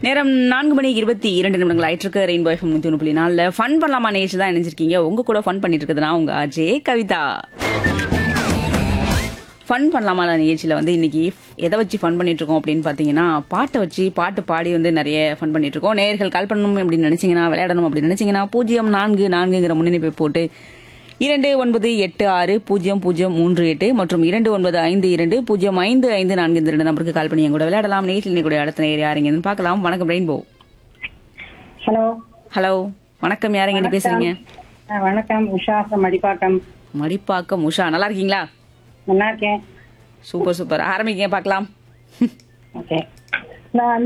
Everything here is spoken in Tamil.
நேரம் நான்கு மணி இருபத்தி இரண்டு நிமிடங்கள் ஆயிட்டிருக்கு ரெயின்போ எஃப்எம் நூத்தி ஒன்று புள்ளி நாலில் ஃபன் பண்ணலாமா நேச்சு தான் இணைஞ்சிருக்கீங்க உங்க கூட ஃபன் பண்ணிட்டு இருக்குதுன்னா உங்க அஜே கவிதா ஃபன் பண்ணலாமா நிகழ்ச்சியில் வந்து இன்னைக்கு எதை வச்சு ஃபன் பண்ணிட்டு இருக்கோம் அப்படின்னு பார்த்தீங்கன்னா பாட்டை வச்சு பாட்டு பாடி வந்து நிறைய ஃபன் பண்ணிட்டு இருக்கோம் நேயர்கள் கால் பண்ணணும் அப்படின்னு நினைச்சீங்கன்னா விளையாடணும் அப்படின்னு நினைச்சீங்கன்னா பூஜ்ஜியம் நான்கு நான்குங்கிற முன்னணிப்பை போட்டு இரண்டு ஒன்பது எட்டு ஆறு பூஜ்ஜியம் பூஜ்ஜியம் மூன்று எட்டு மற்றும் இரண்டு ஒன்பது ஐந்து இரண்டு பூஜ்ஜியம் ஐந்து ஐந்து நான்கு இந்த ரெண்டு நம்பருக்கு கால் பண்ணி என் கூட விளையாடலாம் நேற்றில் கூட அடுத்த நேர் யாருங்கன்னு பார்க்கலாம் வணக்கம் ரெயின்போ ஹலோ ஹலோ வணக்கம் யாருங்க என்ன பேசுறீங்க ஆ, வணக்கம் உஷா from மடிப்பாக்கம் மடிப்பாக்கம் உஷா நல்லா இருக்கீங்களா நல்லா இருக்கேன் சூப்பர் சூப்பர் ஆரம்பிங்க பார்க்கலாம் ஓகே நான்